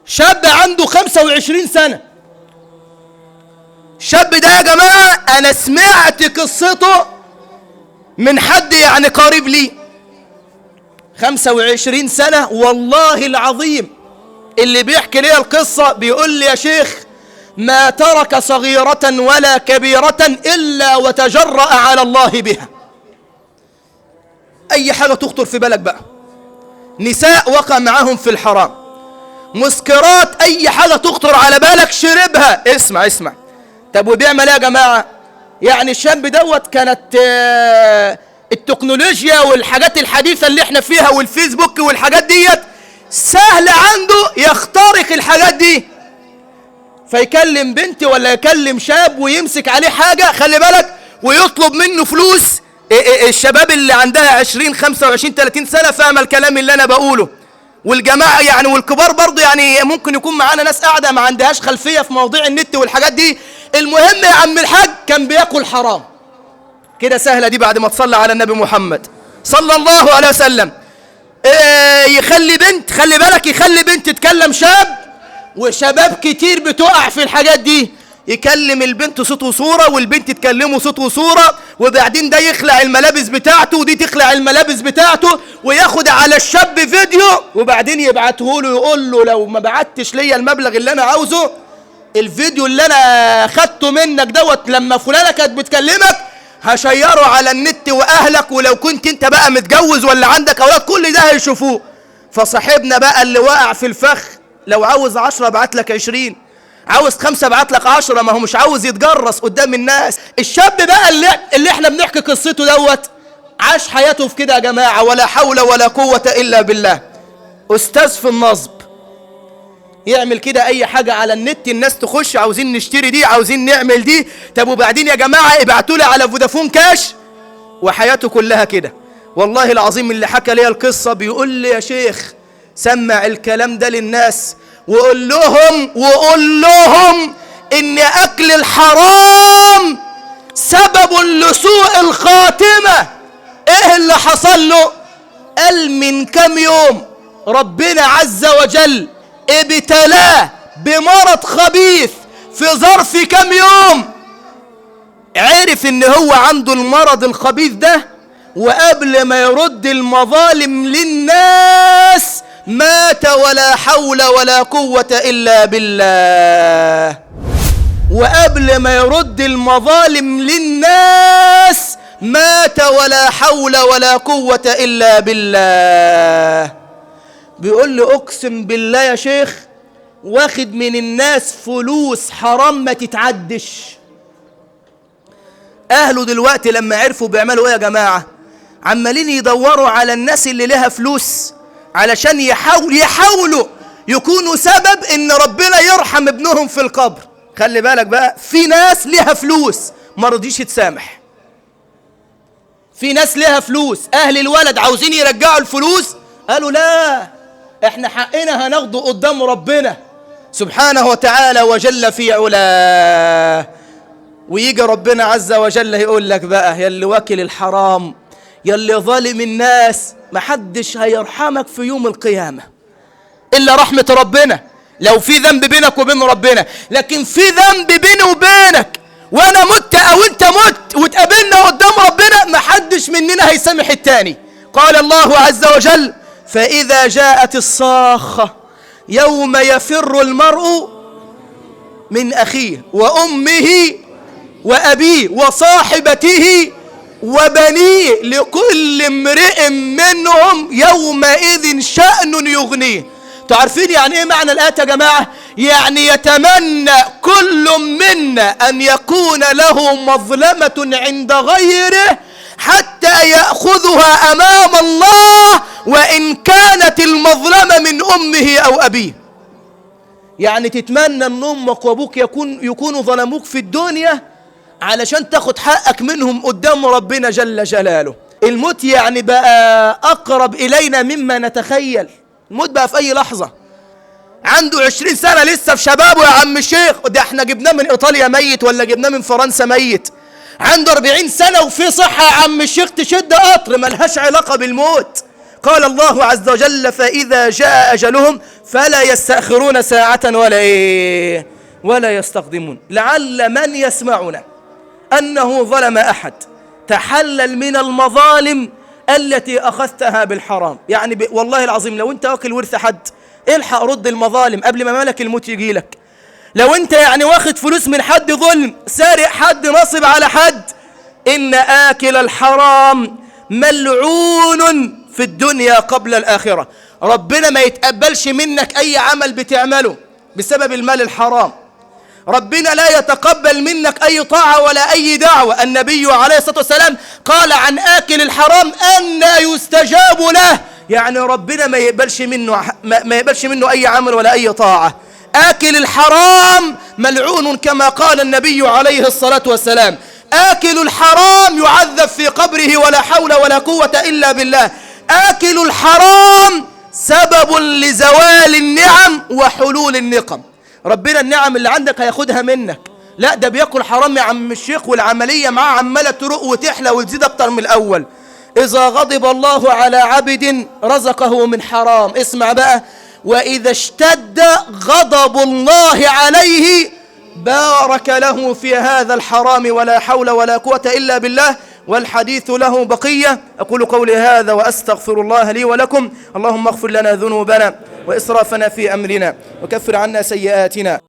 شاب عنده 25 سنة الشاب ده يا جماعة أنا سمعت قصته من حد يعني قريب لي 25 سنة والله العظيم اللي بيحكي لي القصة بيقول لي يا شيخ ما ترك صغيرة ولا كبيرة إلا وتجرأ على الله بها أي حاجة تخطر في بالك بقى نساء وقع معاهم في الحرام مسكرات أي حاجة تخطر على بالك شربها اسمع اسمع طب وبيعمل ايه يا جماعة يعني الشاب دوت كانت آه، التكنولوجيا والحاجات الحديثة اللي احنا فيها والفيسبوك والحاجات ديت سهل عنده يخترق الحاجات دي فيكلم بنت ولا يكلم شاب ويمسك عليه حاجة خلي بالك ويطلب منه فلوس إيه إيه الشباب اللي عندها 20 25 30 سنة فاهمة الكلام اللي أنا بقوله والجماعة يعني والكبار برضه يعني ممكن يكون معانا ناس قاعدة ما عندهاش خلفية في مواضيع النت والحاجات دي المهم يا عم الحاج كان بياكل حرام كده سهلة دي بعد ما تصلى على النبي محمد صلى الله عليه وسلم إيه يخلي بنت خلي بالك يخلي بنت تكلم شاب وشباب كتير بتقع في الحاجات دي يكلم البنت صوت وصورة والبنت تكلمه صوت وصورة وبعدين ده يخلع الملابس بتاعته ودي تخلع الملابس بتاعته وياخد على الشاب فيديو وبعدين يبعته له يقول له لو ما بعتش ليا المبلغ اللي انا عاوزه الفيديو اللي انا خدته منك دوت لما فلانة كانت بتكلمك هشيره على النت واهلك ولو كنت انت بقى متجوز ولا عندك اولاد كل ده هيشوفوه فصاحبنا بقى اللي وقع في الفخ لو عاوز عشرة ابعت لك عشرين عاوز خمسة ابعت لك عشرة ما هو مش عاوز يتجرس قدام الناس الشاب بقى اللي, اللي احنا بنحكي قصته دوت عاش حياته في كده يا جماعة ولا حول ولا قوة إلا بالله أستاذ في النصب يعمل كده أي حاجة على النت الناس تخش عاوزين نشتري دي عاوزين نعمل دي طب وبعدين يا جماعة ابعتوا لي على فودافون كاش وحياته كلها كده والله العظيم اللي حكى لي القصة بيقول لي يا شيخ سمع الكلام ده للناس وقول لهم وقول لهم ان اكل الحرام سبب لسوء الخاتمة ايه اللي حصل له قال من كم يوم ربنا عز وجل ابتلاه بمرض خبيث في ظرف كم يوم عرف ان هو عنده المرض الخبيث ده وقبل ما يرد المظالم للناس مات ولا حول ولا قوة إلا بالله وقبل ما يرد المظالم للناس مات ولا حول ولا قوة إلا بالله بيقول لي أقسم بالله يا شيخ واخد من الناس فلوس حرام ما تتعدش أهله دلوقتي لما عرفوا بيعملوا إيه يا جماعة عمالين يدوروا على الناس اللي لها فلوس علشان يحاول يحاولوا يكونوا سبب ان ربنا يرحم ابنهم في القبر خلي بالك بقى في ناس لها فلوس ما رضيش تسامح في ناس لها فلوس اهل الولد عاوزين يرجعوا الفلوس قالوا لا احنا حقنا هناخده قدام ربنا سبحانه وتعالى وجل في علاه ويجي ربنا عز وجل يقول لك بقى يا اللي واكل الحرام يا اللي ظالم الناس محدش هيرحمك في يوم القيامة إلا رحمة ربنا لو في ذنب بينك وبين ربنا لكن في ذنب بيني وبينك وانا مت او انت مت وتقابلنا قدام ربنا محدش مننا هيسامح التاني قال الله عز وجل فإذا جاءت الصاخة يوم يفر المرء من أخيه وأمه وأبيه وصاحبته وبنيه لكل امرئ منهم يومئذ شأن يغنيه تعرفين يعني ايه معنى الآية يا جماعة يعني يتمنى كل منا أن يكون له مظلمة عند غيره حتى يأخذها أمام الله وإن كانت المظلمة من أمه أو أبيه يعني تتمنى أن أمك وأبوك يكون يكونوا ظلموك في الدنيا علشان تاخد حقك منهم قدام ربنا جل جلاله الموت يعني بقى أقرب إلينا مما نتخيل الموت بقى في أي لحظة عنده عشرين سنة لسه في شبابه يا عم الشيخ ده احنا جبناه من إيطاليا ميت ولا جبناه من فرنسا ميت عنده أربعين سنة وفي صحة يا عم الشيخ تشد قطر ملهاش علاقة بالموت قال الله عز وجل فإذا جاء أجلهم فلا يستأخرون ساعة ولا إيه ولا يستقدمون لعل من يسمعنا أنه ظلم أحد تحلل من المظالم التي أخذتها بالحرام يعني ب... والله العظيم لو أنت واكل ورث حد الحق رد المظالم قبل ما ملك الموت يجي لك لو أنت يعني واخد فلوس من حد ظلم سارق حد نصب على حد إن آكل الحرام ملعون في الدنيا قبل الآخرة ربنا ما يتقبلش منك أي عمل بتعمله بسبب المال الحرام ربنا لا يتقبل منك أي طاعة ولا أي دعوة النبي عليه الصلاة والسلام قال عن آكل الحرام أن يستجاب له يعني ربنا ما يقبلش منه ما يقبلش منه أي عمل ولا أي طاعة آكل الحرام ملعون كما قال النبي عليه الصلاة والسلام آكل الحرام يعذب في قبره ولا حول ولا قوة إلا بالله آكل الحرام سبب لزوال النعم وحلول النقم ربنا النعم اللي عندك هياخدها منك لا ده بياكل حرام يا عم الشيخ والعملية معاه عمالة تروق وتحلى وتزيد أكتر من الأول إذا غضب الله على عبد رزقه من حرام اسمع بقى وإذا اشتد غضب الله عليه بارك له في هذا الحرام ولا حول ولا قوة إلا بالله والحديث له بقية أقول قولي هذا وأستغفر الله لي ولكم اللهم اغفر لنا ذنوبنا وإسرافنا في أمرنا وكفر عنا سيئاتنا